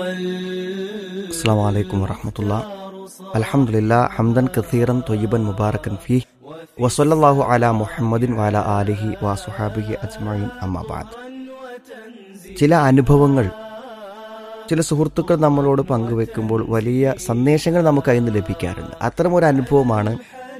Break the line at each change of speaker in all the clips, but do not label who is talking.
السلام عليكم ورحمة الله الحمد لله حمدا كثيرا طيبا مباركا فيه وصلى الله على محمد وعلى آله وصحابه أجمعين أما بعد ചില അനുഭവങ്ങൾ ചില സുഹൃത്തുക്കൾ നമ്മളോട് പങ്കുവെക്കുമ്പോൾ വലിയ സന്ദേശങ്ങൾ നമുക്ക് അതിൽ നിന്ന് ലഭിക്കാറുണ്ട് അത്തരം ഒരു അനുഭവമാണ്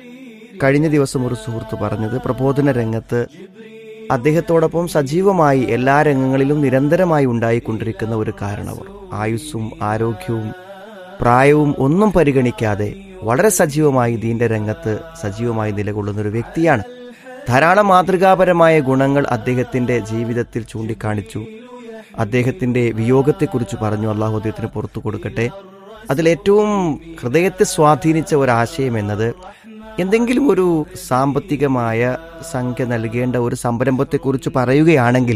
കഴിഞ്ഞ ദിവസം ഒരു സുഹൃത്ത് പറഞ്ഞത് പ്രബോധന രംഗത്ത് അദ്ദേഹത്തോടൊപ്പം സജീവമായി എല്ലാ രംഗങ്ങളിലും നിരന്തരമായി ഉണ്ടായിക്കൊണ്ടിരിക്കുന്ന ഒരു കാരണവർ ആയുസ്സും ആരോഗ്യവും പ്രായവും ഒന്നും പരിഗണിക്കാതെ വളരെ സജീവമായി ദീന്റെ രംഗത്ത് സജീവമായി നിലകൊള്ളുന്ന ഒരു വ്യക്തിയാണ് ധാരാളം മാതൃകാപരമായ ഗുണങ്ങൾ അദ്ദേഹത്തിന്റെ ജീവിതത്തിൽ ചൂണ്ടിക്കാണിച്ചു അദ്ദേഹത്തിന്റെ വിയോഗത്തെക്കുറിച്ച് പറഞ്ഞു അള്ളാഹു അദ്ദേഹത്തിന് പുറത്തു കൊടുക്കട്ടെ അതിലേറ്റവും ഹൃദയത്തെ സ്വാധീനിച്ച ഒരാശയം എന്നത് എന്തെങ്കിലും ഒരു സാമ്പത്തികമായ സംഖ്യ നൽകേണ്ട ഒരു സംരംഭത്തെക്കുറിച്ച് പറയുകയാണെങ്കിൽ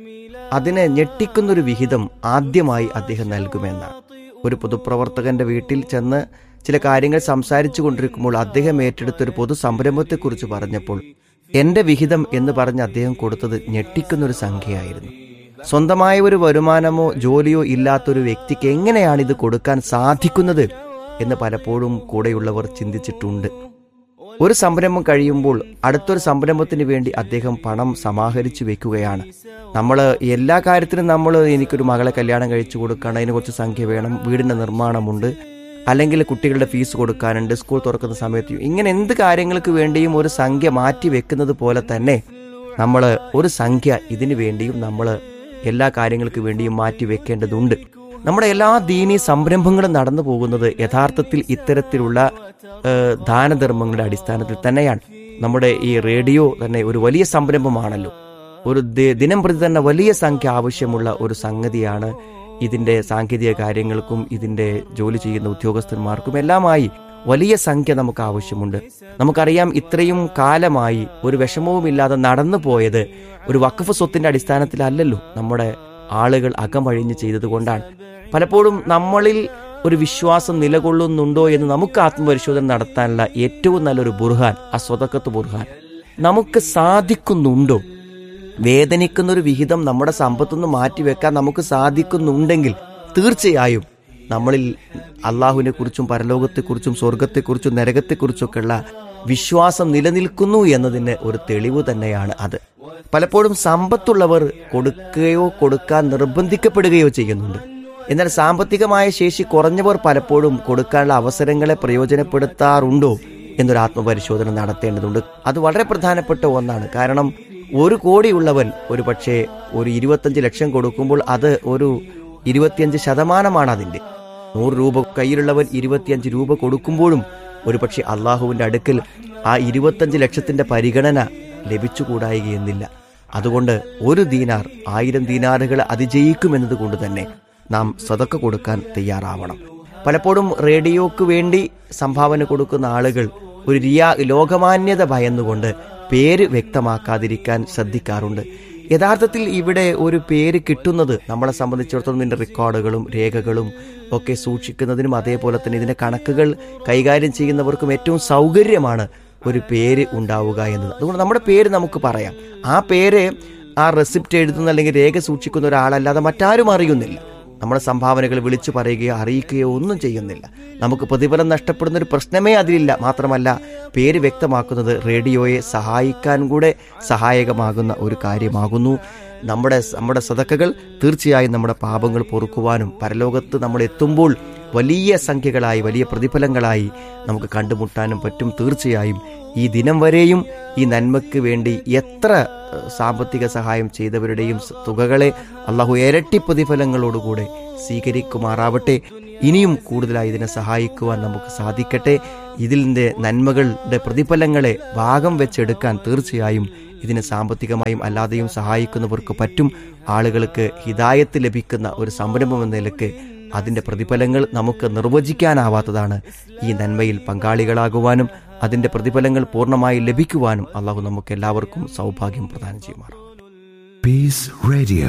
അതിനെ ഞെട്ടിക്കുന്നൊരു വിഹിതം ആദ്യമായി അദ്ദേഹം നൽകുമെന്നാണ് ഒരു പൊതുപ്രവർത്തകന്റെ വീട്ടിൽ ചെന്ന് ചില കാര്യങ്ങൾ സംസാരിച്ചു കൊണ്ടിരിക്കുമ്പോൾ അദ്ദേഹം ഏറ്റെടുത്ത ഒരു പൊതു സംരംഭത്തെക്കുറിച്ച് പറഞ്ഞപ്പോൾ എന്റെ വിഹിതം എന്ന് പറഞ്ഞ് അദ്ദേഹം കൊടുത്തത് ഞെട്ടിക്കുന്നൊരു സംഖ്യയായിരുന്നു സ്വന്തമായ ഒരു വരുമാനമോ ജോലിയോ ഇല്ലാത്തൊരു വ്യക്തിക്ക് എങ്ങനെയാണ് ഇത് കൊടുക്കാൻ സാധിക്കുന്നത് എന്ന് പലപ്പോഴും കൂടെയുള്ളവർ ചിന്തിച്ചിട്ടുണ്ട് ഒരു സംരംഭം കഴിയുമ്പോൾ അടുത്തൊരു സംരംഭത്തിന് വേണ്ടി അദ്ദേഹം പണം സമാഹരിച്ചു വെക്കുകയാണ് നമ്മൾ എല്ലാ കാര്യത്തിനും നമ്മൾ എനിക്കൊരു മകളെ കല്യാണം കഴിച്ചു കൊടുക്കണം അതിന് കുറച്ച് സംഖ്യ വേണം വീടിന്റെ നിർമ്മാണമുണ്ട് അല്ലെങ്കിൽ കുട്ടികളുടെ ഫീസ് കൊടുക്കാനുണ്ട് സ്കൂൾ തുറക്കുന്ന സമയത്ത് ഇങ്ങനെ എന്ത് കാര്യങ്ങൾക്ക് വേണ്ടിയും ഒരു സംഖ്യ മാറ്റി വെക്കുന്നത് പോലെ തന്നെ നമ്മൾ ഒരു സംഖ്യ ഇതിനു വേണ്ടിയും നമ്മൾ എല്ലാ കാര്യങ്ങൾക്ക് വേണ്ടിയും മാറ്റി വെക്കേണ്ടതുണ്ട് നമ്മുടെ എല്ലാ ദീനീ സംരംഭങ്ങളും നടന്നു പോകുന്നത് യഥാർത്ഥത്തിൽ ഇത്തരത്തിലുള്ള ഏഹ്, ദാനധർമ്മങ്ങളുടെ അടിസ്ഥാനത്തിൽ തന്നെയാണ് നമ്മുടെ ഈ റേഡിയോ തന്നെ ഒരു വലിയ സംരംഭമാണല്ലോ ഒരു ദി- ദിനം പ്രതി തന്നെ വലിയ സംഖ്യ ആവശ്യമുള്ള ഒരു സംഗതിയാണ് ഇതിന്റെ സാങ്കേതിക കാര്യങ്ങൾക്കും ഇതിന്റെ ജോലി ചെയ്യുന്ന ഉദ്യോഗസ്ഥന്മാർക്കും എല്ലാമായി വലിയ സംഖ്യ നമുക്ക് ആവശ്യമുണ്ട് നമുക്കറിയാം ഇത്രയും കാലമായി ഒരു വിഷമവുമില്ലാതെ നടന്നു പോയത് ഒരു വഖഫ് സ്വത്തിന്റെ അടിസ്ഥാനത്തിലല്ലല്ലോ നമ്മുടെ ആളുകൾ അകമഴിഞ്ഞ് ചെയ്തത് കൊണ്ടാണ് പലപ്പോഴും നമ്മളിൽ ഒരു വിശ്വാസം നിലകൊള്ളുന്നുണ്ടോ എന്ന് നമുക്ക് ആത്മപരിശോധന നടത്താനുള്ള ഏറ്റവും നല്ലൊരു ബുർഹാൻ ആ സ്വതക്കത്ത് ബുർഹാൻ നമുക്ക് സാധിക്കുന്നുണ്ടോ വേദനിക്കുന്ന ഒരു വിഹിതം നമ്മുടെ സമ്പത്തുനിന്ന് മാറ്റിവെക്കാൻ നമുക്ക് സാധിക്കുന്നുണ്ടെങ്കിൽ തീർച്ചയായും നമ്മളിൽ അള്ളാഹുവിനെ കുറിച്ചും പരലോകത്തെക്കുറിച്ചും സ്വർഗത്തെക്കുറിച്ചും നരകത്തെക്കുറിച്ചൊക്കെയുള്ള വിശ്വാസം നിലനിൽക്കുന്നു എന്നതിന് ഒരു തെളിവ് തന്നെയാണ് അത് പലപ്പോഴും സമ്പത്തുള്ളവർ കൊടുക്കുകയോ കൊടുക്കാൻ നിർബന്ധിക്കപ്പെടുകയോ ചെയ്യുന്നുണ്ട് എന്നാൽ സാമ്പത്തികമായ ശേഷി കുറഞ്ഞവർ പലപ്പോഴും കൊടുക്കാനുള്ള അവസരങ്ങളെ പ്രയോജനപ്പെടുത്താറുണ്ടോ എന്നൊരു ആത്മപരിശോധന നടത്തേണ്ടതുണ്ട് അത് വളരെ പ്രധാനപ്പെട്ട ഒന്നാണ് കാരണം ഒരു കോടിയുള്ളവൻ ഒരു പക്ഷേ ഒരു ഇരുപത്തഞ്ച് ലക്ഷം കൊടുക്കുമ്പോൾ അത് ഒരു ഇരുപത്തിയഞ്ച് ശതമാനമാണ് അതിന്റെ നൂറ് രൂപ കയ്യിലുള്ളവൻ ഇരുപത്തിയഞ്ച് രൂപ കൊടുക്കുമ്പോഴും ഒരുപക്ഷെ അള്ളാഹുവിന്റെ അടുക്കൽ ആ ഇരുപത്തഞ്ച് ലക്ഷത്തിന്റെ പരിഗണന ലഭിച്ചുകൂടായികയെന്നില്ല അതുകൊണ്ട് ഒരു ദീനാർ ആയിരം ദീനാറുകൾ അതിജയിക്കുമെന്നത് കൊണ്ട് തന്നെ നാം സതക്ക കൊടുക്കാൻ തയ്യാറാവണം പലപ്പോഴും റേഡിയോക്ക് വേണ്ടി സംഭാവന കൊടുക്കുന്ന ആളുകൾ ഒരു റിയാ ലോകമാന്യത ഭയന്നുകൊണ്ട് പേര് വ്യക്തമാക്കാതിരിക്കാൻ ശ്രദ്ധിക്കാറുണ്ട് യഥാർത്ഥത്തിൽ ഇവിടെ ഒരു പേര് കിട്ടുന്നത് നമ്മളെ സംബന്ധിച്ചിടത്തോളം ഇതിന്റെ റെക്കോർഡുകളും രേഖകളും ഒക്കെ സൂക്ഷിക്കുന്നതിനും അതേപോലെ തന്നെ ഇതിന്റെ കണക്കുകൾ കൈകാര്യം ചെയ്യുന്നവർക്കും ഏറ്റവും സൗകര്യമാണ് ഒരു പേര് ഉണ്ടാവുക എന്നത് അതുകൊണ്ട് നമ്മുടെ പേര് നമുക്ക് പറയാം ആ പേര് ആ റെസിപ്റ്റ് എഴുതുന്ന അല്ലെങ്കിൽ രേഖ സൂക്ഷിക്കുന്ന ഒരാളല്ലാതെ മറ്റാരും അറിയുന്നില്ല നമ്മുടെ സംഭാവനകൾ വിളിച്ചു പറയുകയോ അറിയിക്കുകയോ ഒന്നും ചെയ്യുന്നില്ല നമുക്ക് പ്രതിഫലം നഷ്ടപ്പെടുന്ന ഒരു പ്രശ്നമേ അതിലില്ല മാത്രമല്ല പേര് വ്യക്തമാക്കുന്നത് റേഡിയോയെ സഹായിക്കാൻ കൂടെ സഹായകമാകുന്ന ഒരു കാര്യമാകുന്നു നമ്മുടെ നമ്മുടെ സതക്കകൾ തീർച്ചയായും നമ്മുടെ പാപങ്ങൾ പൊറുക്കുവാനും പരലോകത്ത് നമ്മൾ എത്തുമ്പോൾ വലിയ സംഖ്യകളായി വലിയ പ്രതിഫലങ്ങളായി നമുക്ക് കണ്ടുമുട്ടാനും പറ്റും തീർച്ചയായും ഈ ദിനം വരെയും ഈ നന്മയ്ക്ക് വേണ്ടി എത്ര ഏഹ്, സാമ്പത്തിക സഹായം ചെയ്തവരുടെയും സ- തുകകളെ അള്ളാഹു ഇരട്ടി പ്രതിഫലങ്ങളോടുകൂടെ സ്വീകരിക്കുമാറാവട്ടെ ഇനിയും കൂടുതലായി ഇതിനെ സഹായിക്കുവാൻ നമുക്ക് സാധിക്കട്ടെ ഇതിൻ്റെ നന്മകളുടെ പ്രതിഫലങ്ങളെ ഭാഗം വെച്ചെടുക്കാൻ തീർച്ചയായും ഇതിനെ സാമ്പത്തികമായും അല്ലാതെയും സഹായിക്കുന്നവർക്ക് പറ്റും ആളുകൾക്ക് ഹിതായത്ത് ലഭിക്കുന്ന ഒരു സംരംഭം എന്ന നിലക്ക് അതിന്റെ പ്രതിഫലങ്ങൾ നമുക്ക് നിർവചിക്കാനാവാത്തതാണ് ഈ നന്മയിൽ പങ്കാളികളാകുവാനും അതിന്റെ പ്രതിഫലങ്ങൾ പൂർണ്ണമായി ലഭിക്കുവാനും അള്ളാഹു നമുക്ക് എല്ലാവർക്കും സൗഭാഗ്യം പ്രദാനം ചെയ്യുമാറാം
Peace Radio.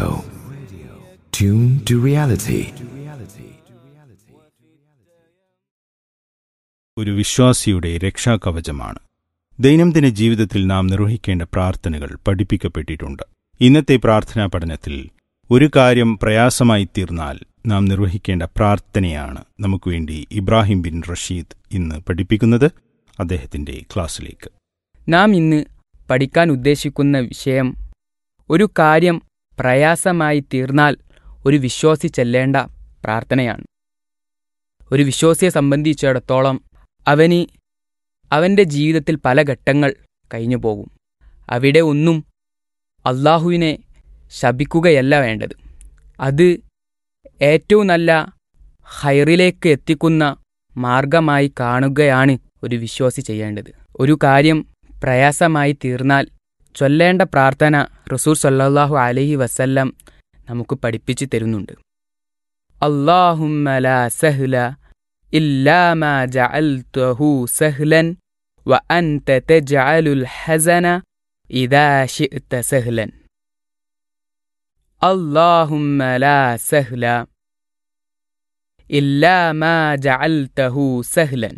Tune to reality.
ഒരു വിശ്വാസിയുടെ രക്ഷാകവചമാണ് ദൈനംദിന ജീവിതത്തിൽ നാം നിർവഹിക്കേണ്ട പ്രാർത്ഥനകൾ പഠിപ്പിക്കപ്പെട്ടിട്ടുണ്ട് ഇന്നത്തെ പ്രാർത്ഥനാ പഠനത്തിൽ ഒരു കാര്യം പ്രയാസമായി തീർന്നാൽ നാം നിർവഹിക്കേണ്ട പ്രാർത്ഥനയാണ് നമുക്ക് വേണ്ടി ഇബ്രാഹിം ബിൻ റഷീദ് ഇന്ന് പഠിപ്പിക്കുന്നത് അദ്ദേഹത്തിന്റെ ക്ലാസ്സിലേക്ക്
നാം ഇന്ന് പഠിക്കാൻ ഉദ്ദേശിക്കുന്ന വിഷയം ഒരു കാര്യം പ്രയാസമായി തീർന്നാൽ ഒരു വിശ്വാസി ചെല്ലേണ്ട പ്രാർത്ഥനയാണ് ഒരു വിശ്വാസിയെ സംബന്ധിച്ചിടത്തോളം അവന് അവൻ്റെ ജീവിതത്തിൽ പല ഘട്ടങ്ങൾ കഴിഞ്ഞു പോകും അവിടെ ഒന്നും അള്ളാഹുവിനെ ശപിക്കുകയല്ല വേണ്ടത് അത് ഏറ്റവും നല്ല ഹൈറിലേക്ക് എത്തിക്കുന്ന മാർഗമായി കാണുകയാണ് ഒരു വിശ്വാസി ചെയ്യേണ്ടത് ഒരു കാര്യം പ്രയാസമായി തീർന്നാൽ ചൊല്ലേണ്ട പ്രാർത്ഥന റസൂൽ സല്ലല്ലാഹു അലൈഹി വസല്ലം നമുക്ക് പഠിപ്പിച്ചു തരുന്നുണ്ട് അള്ളാഹുമ്മ ലാ സഹ്ല ഇല്ലാ മാ ജഅൽതഹു സഹ്ലൻ വ അൻത തജ്അലുൽ ഹസന ഇദാ ശിഅ്ത സഹ്ലൻ اللهم لا سهل إلا ما جعلته سهلا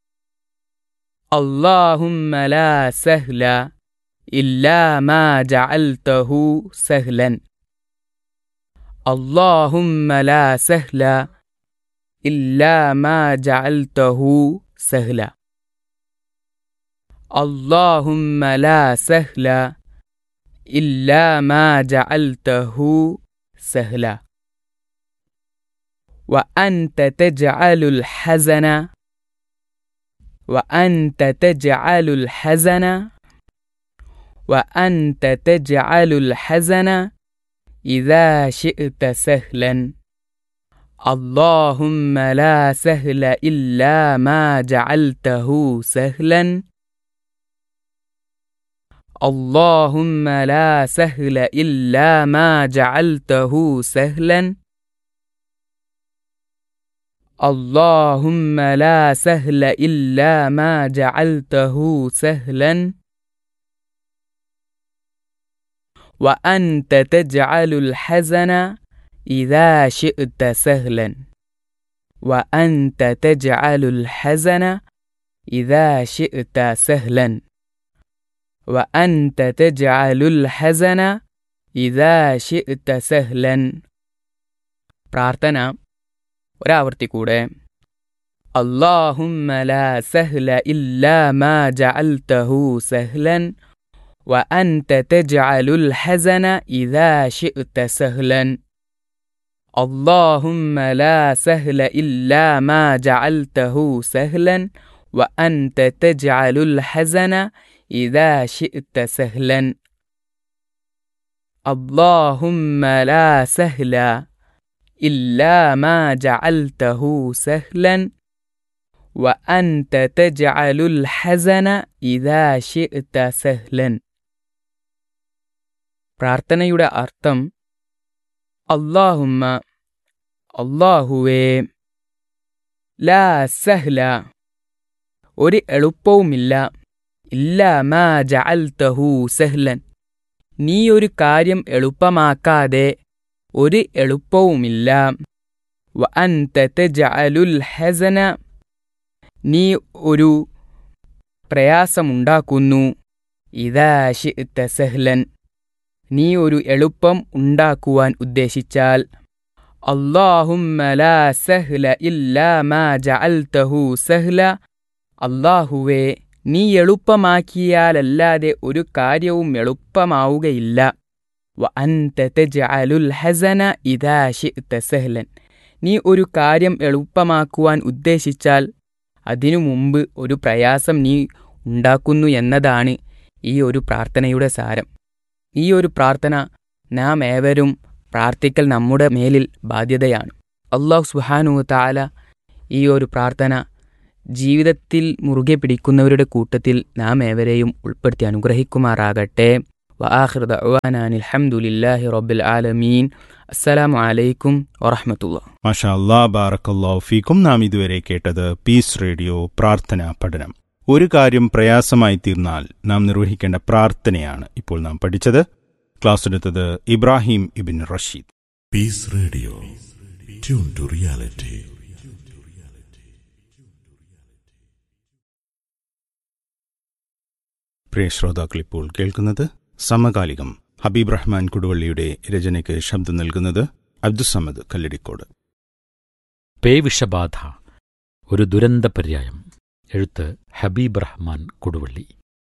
اللهم لا سهل إلا ما جعلته سهلا اللهم لا سهل إلا ما جعلته سهلا اللهم لا سهل إلا ما جعلته سهلا وأنت تجعل الحزن وأنت تجعل الحزن وأنت تجعل الحزن إذا شئت سهلا اللهم لا سهل إلا ما جعلته سهلا اللهم لا سهل إلا ما جعلته سهلا اللهم لا سهل إلا ما جعلته سهلا وأنت تجعل الحزن إذا شئت سهلا وأنت تجعل الحزن إذا شئت سهلا وأنت تجعل الحزن إذا شئت سهلا പ്രാർത്ഥന ഒരാവർത്തി കൂടെ اللهم لا سهل إلا ما جعلته سهلا وأنت تجعل الحزن إذا شئت سهلا اللهم لا سهل إلا ما جعلته سهلا وأنت تجعل الحزن إذا شئت سهلا اللهم لا سهل إلا ما جعلته سهلا وأنت تجعل الحزن إذا شئت سهلا പ്രാർത്ഥനയുടെ അർത്ഥം അള്ളാഹുമ്മ അള്ളാഹുവേ ലാ സഹ്ല ഒരു എളുപ്പവുമില്ല ഇല്ല മാ ജഅൽതഹു സഹ്ലൻ നീ ഒരു കാര്യം എളുപ്പമാക്കാതെ ഒരു എളുപ്പവുമില്ല വ അൻത തജഅലുൽ ഹസന നീ ഒരു പ്രയാസമുണ്ടാക്കുന്നു ഇതാ ശിഅ്ത സഹ്ലൻ നീ ഒരു എളുപ്പം ഉണ്ടാക്കുവാൻ ഉദ്ദേശിച്ചാൽ അള്ളാഹുമ്മ ലാ സഹ്ല ഇല്ലാ മാ ജഅൽതഹു സഹ്ല അള്ളാഹുവേ നീ എളുപ്പമാക്കിയാലല്ലാതെ ഒരു കാര്യവും എളുപ്പമാവുകയില്ല വ അൻത തജ്അലുൽ ഹസന ഇദാ ശിഅ്ത സഹ്ലൻ നീ ഒരു കാര്യം എളുപ്പമാക്കുവാൻ ഉദ്ദേശിച്ചാൽ അതിനു മുമ്പ് ഒരു പ്രയാസം നീ ഉണ്ടാക്കുന്നു എന്നതാണ് ഈ ഒരു പ്രാർത്ഥനയുടെ സാരം ഈ ഒരു പ്രാർത്ഥന നാം ഏവരും പ്രാർത്ഥിക്കൽ നമ്മുടെ മേലിൽ ബാധ്യതയാണ് അള്ളാഹു സുഹാനു താല ഈ ഒരു പ്രാർത്ഥന ജീവിതത്തിൽ മുറുകെ പിടിക്കുന്നവരുടെ കൂട്ടത്തിൽ നാം ഏവരെയും ഉൾപ്പെടുത്തി അനുഗ്രഹിക്കുമാറാകട്ടെ വആഖിർ ദഅ്വാനാനി അൽഹംദുലില്ലാഹി റബ്ബിൽ ആലമീൻ അസ്സലാമു അലൈക്കും വറഹ്മത്തുള്ളാ
മാഷാ അല്ലാ ബാറക്കല്ലാഹു ഫീക്കും നാം ഇതുവരെ കേട്ടത് പീസ് റേഡിയോ പ്രാർത്ഥനാ പഠനം ഒരു കാര്യം പ്രയാസമായി തീർന്നാൽ നാം നിർവഹിക്കേണ്ട പ്രാർത്ഥനയാണ് ഇപ്പോൾ നാം പഠിച്ചത് ക്ലാസ് എടുത്തത് ഇബ്രാഹിം ഇബിൻ Rasheed
Peace Radio. Tune to reality.
പ്രിയ ശ്രോതാക്കൾ ഇപ്പോൾ കേൾക്കുന്നത് സമകാലികം ഹബീബ് റഹ്മാൻ കുടുവള്ളിയുടെ രചനയ്ക്ക് ശബ്ദം നൽകുന്നത് അബ്ദുസമദ് കല്ലടിക്കോട്
പേവിഷബാധ ഒരു ദുരന്ത പര്യായം എഴുത്ത് ഹബീബ് റഹ്മാൻ കൊടുവള്ളി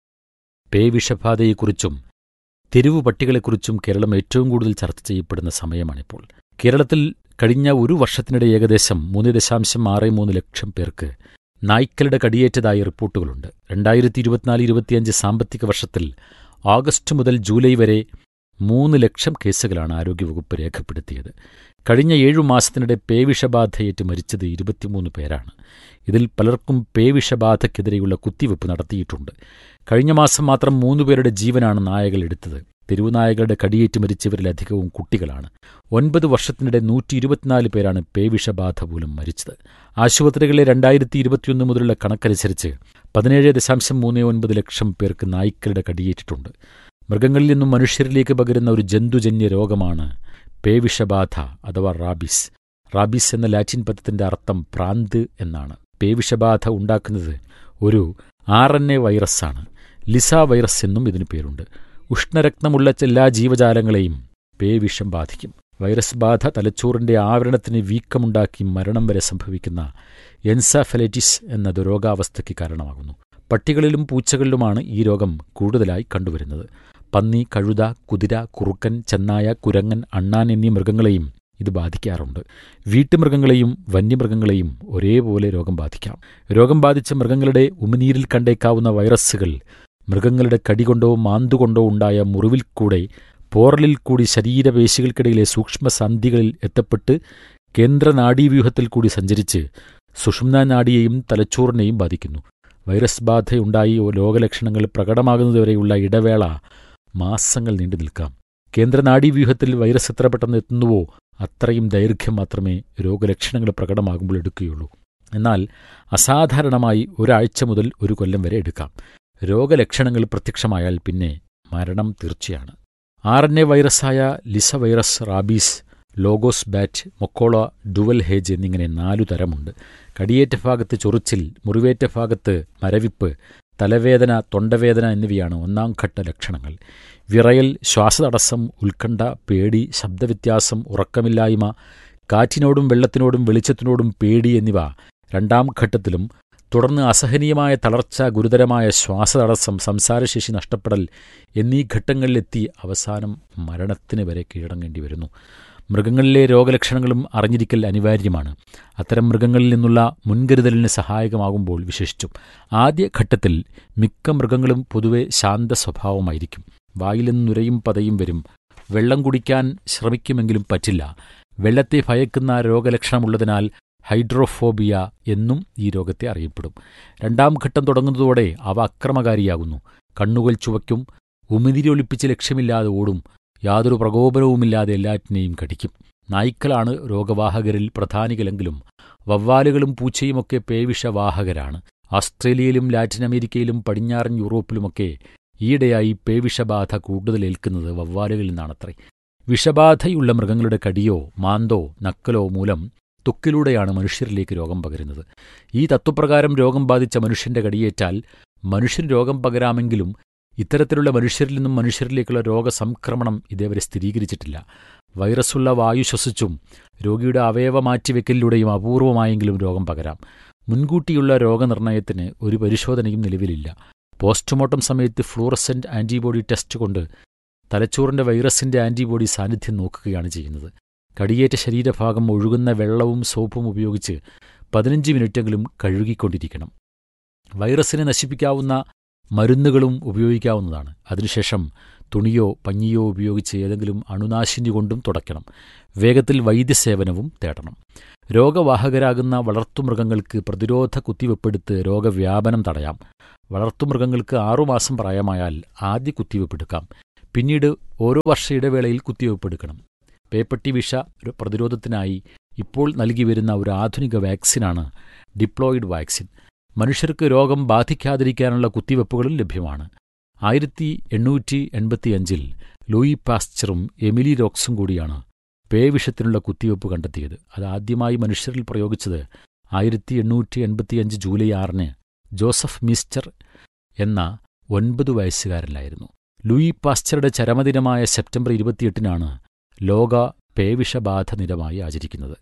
പേവിഷബാധയെക്കുറിച്ചും തെരുവു പട്ടികളെക്കുറിച്ചും കേരളം ഏറ്റവും കൂടുതൽ ചർച്ച ചെയ്യപ്പെടുന്ന സമയമാണിപ്പോൾ കേരളത്തിൽ കഴിഞ്ഞ ഒരു വർഷത്തിനിടെ ഏകദേശം മൂന്ന് ദശാംശം ആറ് മൂന്ന് ലക്ഷം പേർക്ക് നായ്ക്കളുടെ കടിയേറ്റതായി റിപ്പോർട്ടുകളുണ്ട് രണ്ടായിരത്തി ഇരുപത്തിനാല് ഇരുപത്തിയഞ്ച് സാമ്പത്തിക വർഷത്തിൽ ഓഗസ്റ്റ് മുതൽ ജൂലൈ വരെ മൂന്ന് ലക്ഷം കേസുകളാണ് ആരോഗ്യവകുപ്പ് രേഖപ്പെടുത്തിയത് കഴിഞ്ഞ ഏഴു മാസത്തിനിടെ പേവിഷബാധയേറ്റ് മരിച്ചത് ഇരുപത്തിമൂന്ന് പേരാണ് ഇതിൽ പലർക്കും പേവിഷബാധയ്ക്കെതിരെയുള്ള കുത്തിവെപ്പ് നടത്തിയിട്ടുണ്ട് കഴിഞ്ഞ മാസം മാത്രം മൂന്ന് പേരുടെ ജീവനാണ് നായകൾ എടുത്തത് തെരുവുനായകളുടെ കടിയേറ്റ് മരിച്ചവരിലധികവും കുട്ടികളാണ് ഒൻപത് വർഷത്തിനിടെ നൂറ്റി ഇരുപത്തിനാല് പേരാണ് പേവിഷബാധ മൂലം മരിച്ചത് ആശുപത്രികളിലെ രണ്ടായിരത്തി ഇരുപത്തിയൊന്ന് മുതലുള്ള കണക്കനുസരിച്ച് പതിനേഴ് ദശാംശം മൂന്ന് ഒൻപത് ലക്ഷം പേർക്ക് നായ്ക്കളുടെ കടിയേറ്റിട്ടുണ്ട് മൃഗങ്ങളിൽ നിന്നും മനുഷ്യരിലേക്ക് പകരുന്ന ഒരു ജന്തുജന്യ രോഗമാണ് പേവിഷബാധ അഥവാ റാബിസ് റാബിസ് എന്ന ലാറ്റിൻ പദത്തിന്റെ അർത്ഥം പ്രാന്ത് എന്നാണ് പേവിഷബാധ ഉണ്ടാക്കുന്നത് ഒരു ആർ എൻ എ വൈറസാണ് ലിസ വൈറസ് എന്നും ഇതിന് പേരുണ്ട് ഉഷ്ണരക്തമുള്ള എല്ലാ ജീവജാലങ്ങളെയും പേവിഷം ബാധിക്കും വൈറസ് ബാധ തലച്ചോറിന്റെ ആവരണത്തിന് വീക്കമുണ്ടാക്കി മരണം വരെ സംഭവിക്കുന്ന എൻസാഫലൈറ്റിസ് എന്ന രോഗാവസ്ഥയ്ക്ക് കാരണമാകുന്നു പട്ടികളിലും പൂച്ചകളിലുമാണ് ഈ രോഗം കൂടുതലായി കണ്ടുവരുന്നത് പന്നി കഴുത കുതിര കുറുക്കൻ ചെന്നായ കുരങ്ങൻ അണ്ണാൻ എന്നീ മൃഗങ്ങളെയും ഇത് ബാധിക്കാറുണ്ട് വീട്ടുമൃഗങ്ങളെയും വന്യമൃഗങ്ങളെയും ഒരേപോലെ രോഗം ബാധിക്കാം രോഗം ബാധിച്ച മൃഗങ്ങളുടെ ഉമിനീരിൽ കണ്ടേക്കാവുന്ന വൈറസുകൾ മൃഗങ്ങളുടെ കടികൊണ്ടോ മാന്തുകൊണ്ടോ ഉണ്ടായ മുറിവിൽ കൂടെ പോറലിൽ കൂടി ശരീരപേശികൾക്കിടയിലെ സൂക്ഷ്മസന്ധികളിൽ എത്തപ്പെട്ട് കേന്ദ്ര നാഡീവ്യൂഹത്തിൽ കൂടി സഞ്ചരിച്ച് സുഷുമ്ന നാഡിയെയും തലച്ചോറിനെയും ബാധിക്കുന്നു വൈറസ് ബാധയുണ്ടായി രോഗലക്ഷണങ്ങൾ പ്രകടമാകുന്നതുവരെയുള്ള ഇടവേള മാസങ്ങൾ നീണ്ടു നിൽക്കാം കേന്ദ്ര നാഡീവ്യൂഹത്തിൽ വൈറസ് എത്ര പെട്ടെന്ന് എത്തുന്നുവോ അത്രയും ദൈർഘ്യം മാത്രമേ രോഗലക്ഷണങ്ങൾ പ്രകടമാകുമ്പോൾ എടുക്കുകയുള്ളൂ എന്നാൽ അസാധാരണമായി ഒരാഴ്ച മുതൽ ഒരു കൊല്ലം വരെ എടുക്കാം രോഗലക്ഷണങ്ങൾ പ്രത്യക്ഷമായാൽ പിന്നെ മരണം തീർച്ചയാണ് ആർ എൻ എ വൈറസായ Lyssa virus rabies Lagos bat Mokola Duvenhage എന്നിങ്ങനെ നാലു തരമുണ്ട് കടിയേറ്റ ഭാഗത്ത് ചൊറിച്ചിൽ മുറിവേറ്റ ഭാഗത്ത് മരവിപ്പ് തലവേദന തൊണ്ടവേദന എന്നിവയാണ് ഒന്നാം ഘട്ട ലക്ഷണങ്ങൾ വിറയൽ ശ്വാസതടസ്സം ഉത്കണ്ഠ പേടി ശബ്ദവ്യത്യാസം ഉറക്കമില്ലായ്മ കാറ്റിനോടും വെള്ളത്തിനോടും വെളിച്ചത്തിനോടും പേടി എന്നിവ രണ്ടാം ഘട്ടത്തിലും തുടർന്ന് അസഹനീയമായ തളർച്ച ഗുരുതരമായ ശ്വാസതടസ്സം സംസാരശേഷി നഷ്ടപ്പെടൽ എന്നീ ഘട്ടങ്ങളിലെത്തി അവസാനം മരണത്തിന് വരെ കീഴടങ്ങേണ്ടി വരുന്നു മൃഗങ്ങളിലെ രോഗലക്ഷണങ്ങളും അറിഞ്ഞിരിക്കൽ അനിവാര്യമാണ് അത്തരം മൃഗങ്ങളിൽ നിന്നുള്ള മുൻകരുതലിന് സഹായകമാകുമ്പോൾ വിശേഷിച്ചും ആദ്യ ഘട്ടത്തിൽ മിക്ക മൃഗങ്ങളും പൊതുവെ ശാന്ത സ്വഭാവമായിരിക്കും വായിൽ നിന്ന് നുരയും പതയും വരും വെള്ളം കുടിക്കാൻ ശ്രമിക്കുമെങ്കിലും പറ്റില്ല വെള്ളത്തെ ഭയക്കുന്ന രോഗലക്ഷണമുള്ളതിനാൽ ഹൈഡ്രോഫോബിയ എന്നും ഈ രോഗത്തെ അറിയപ്പെടും രണ്ടാം ഘട്ടം തുടങ്ങുന്നതോടെ അവ അക്രമകാരിയാകുന്നു കണ്ണുകൾ ചുവയ്ക്കും ഉമിതിരി ഒളിപ്പിച്ച് ലക്ഷ്യമില്ലാതെ ഓടും യാതൊരു പ്രകോപനവുമില്ലാതെ എല്ലാറ്റിനെയും കടിക്കും നായ്ക്കളാണ് രോഗവാഹകരിൽ പ്രധാനികളെങ്കിലും വവ്വാലുകളും പൂച്ചയുമൊക്കെ പേവിഷവാഹകരാണ് ഓസ്ട്രേലിയയിലും ലാറ്റിൻ അമേരിക്കയിലും പടിഞ്ഞാറൻ യൂറോപ്പിലുമൊക്കെ ഈയിടെയായി പേവിഷബാധ കൂടുതൽ ഏൽക്കുന്നത് വവ്വാലുകളിൽ നിന്നാണത്രേ വിഷബാധയുള്ള മൃഗങ്ങളുടെ കടിയോ മാന്തോ നക്കലോ മൂലം ത്വക്കിലൂടെയാണ് മനുഷ്യരിലേക്ക് രോഗം പകരുന്നത് ഈ തത്വപ്രകാരം രോഗം ബാധിച്ച മനുഷ്യന്റെ കടിയേറ്റാൽ മനുഷ്യന് രോഗം പകരാമെങ്കിലും ഇത്തരത്തിലുള്ള മനുഷ്യരിൽ നിന്നും മനുഷ്യരിലേക്കുള്ള രോഗസംക്രമണം ഇതേവരെ സ്ഥിരീകരിച്ചിട്ടില്ല വൈറസുള്ള വായു ശ്വസിച്ചും രോഗിയുടെ അവയവ മാറ്റിവെക്കലിലൂടെയും അപൂർവമായെങ്കിലും രോഗം പകരാം മുൻകൂട്ടിയുള്ള രോഗനിർണയത്തിന് ഒരു പരിശോധനയും നിലവിലില്ല പോസ്റ്റ്മോർട്ടം സമയത്ത് ഫ്ലൂറസെന്റ് ആന്റിബോഡി ടെസ്റ്റ് കൊണ്ട് തലച്ചോറിന്റെ വൈറസിന്റെ ആന്റിബോഡി സാന്നിധ്യം നോക്കുകയാണ് ചെയ്യുന്നത് കടിയേറ്റ ശരീരഭാഗം ഒഴുകുന്ന വെള്ളവും സോപ്പും ഉപയോഗിച്ച് പതിനഞ്ച് മിനിറ്റെങ്കിലും കഴുകിക്കൊണ്ടിരിക്കണം വൈറസിനെ നശിപ്പിക്കാവുന്ന മരുന്നുകളും ഉപയോഗിക്കാവുന്നതാണ് അതിനുശേഷം തുണിയോ പഞ്ഞിയോ ഉപയോഗിച്ച് ഏതെങ്കിലും അണുനാശിനി കൊണ്ടും തുടയ്ക്കണം വേഗത്തിൽ വൈദ്യസേവനവും തേടണം രോഗവാഹകരാകുന്ന വളർത്തുമൃഗങ്ങൾക്ക് പ്രതിരോധ കുത്തിവെപ്പെടുത്ത് രോഗവ്യാപനം തടയാം വളർത്തുമൃഗങ്ങൾക്ക് ആറുമാസം പ്രായമായാൽ ആദ്യ കുത്തിവെപ്പെടുക്കാം പിന്നീട് ഓരോ വർഷ ഇടവേളയിൽ കുത്തിവെപ്പെടുക്കണം പേപ്പട്ടി വിഷ പ്രതിരോധത്തിനായി ഇപ്പോൾ നൽകി വരുന്ന ഒരു ആധുനിക വാക്സിനാണ് ഡിപ്ലോയിഡ് വാക്സിൻ മനുഷ്യർക്ക് രോഗം ബാധിക്കാതിരിക്കാനുള്ള കുത്തിവെപ്പുകളും ലഭ്യമാണ് ആയിരത്തി എണ്ണൂറ്റി എൺപത്തിയഞ്ചിൽ ലൂയി പാസ്ചറും എമിലി റോക്സും കൂടിയാണ് പേവിഷത്തിനുള്ള കുത്തിവെപ്പ് കണ്ടെത്തിയത് അത് ആദ്യമായി മനുഷ്യരിൽ പ്രയോഗിച്ചത് ആയിരത്തി എണ്ണൂറ്റി എൺപത്തിയഞ്ച് ജൂലൈ ആറിന് ജോസഫ് മിസ്റ്റർ എന്ന ഒൻപത് വയസ്സുകാരനായിരുന്നു ലൂയി പാസ്ചറുടെ ചരമദിനമായ സെപ്റ്റംബർ ഇരുപത്തിയെട്ടിനാണ് ലോക പേവിഷബാധ ദിനമായി ആചരിക്കുന്നത്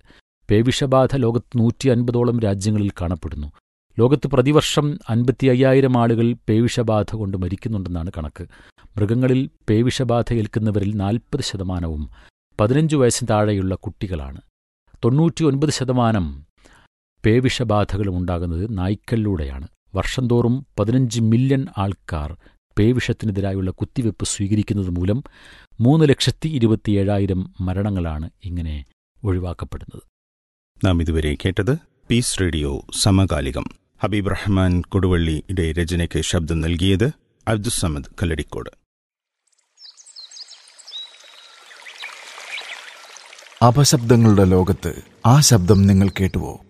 പേവിഷബാധ ലോകത്ത് നൂറ്റി അൻപതോളം രാജ്യങ്ങളിൽ കാണപ്പെടുന്നു ലോകത്ത് പ്രതിവർഷം അൻപത്തി അയ്യായിരം ആളുകൾ പേവിഷബാധ കൊണ്ട് മരിക്കുന്നുണ്ടെന്നാണ് കണക്ക് മൃഗങ്ങളിൽ പേവിഷബാധ ഏൽക്കുന്നവരിൽ നാൽപ്പത് ശതമാനവും പതിനഞ്ച് വയസ്സിന് താഴെയുള്ള കുട്ടികളാണ് തൊണ്ണൂറ്റി ഒൻപത് ശതമാനം പേവിഷബാധകളും ഉണ്ടാകുന്നത് നായ്ക്കളിലൂടെയാണ് വർഷം തോറും പതിനഞ്ച് മില്യൺ ആൾക്കാർ പേവിഷത്തിനെതിരായുള്ള കുത്തിവെപ്പ് സ്വീകരിക്കുന്നത് മൂലം മൂന്ന് ലക്ഷത്തി ഇരുപത്തിയേഴായിരം മരണങ്ങളാണ് ഇങ്ങനെ ഒഴിവാക്കപ്പെടുന്നത്
നാം ഇതുവരെ കേട്ടത് പീസ് റേഡിയോ സമകാലികം ഹബീബ് റഹ്മാൻ കൊടുവള്ളിയുടെ രചനയ്ക്ക് ശബ്ദം നൽകിയത് അബ്ദുസമദ് കല്ലടിക്കോട്
അപശബ്ദങ്ങളുടെ ലോകത്ത് ആ ശബ്ദം നിങ്ങൾ കേട്ടുവോ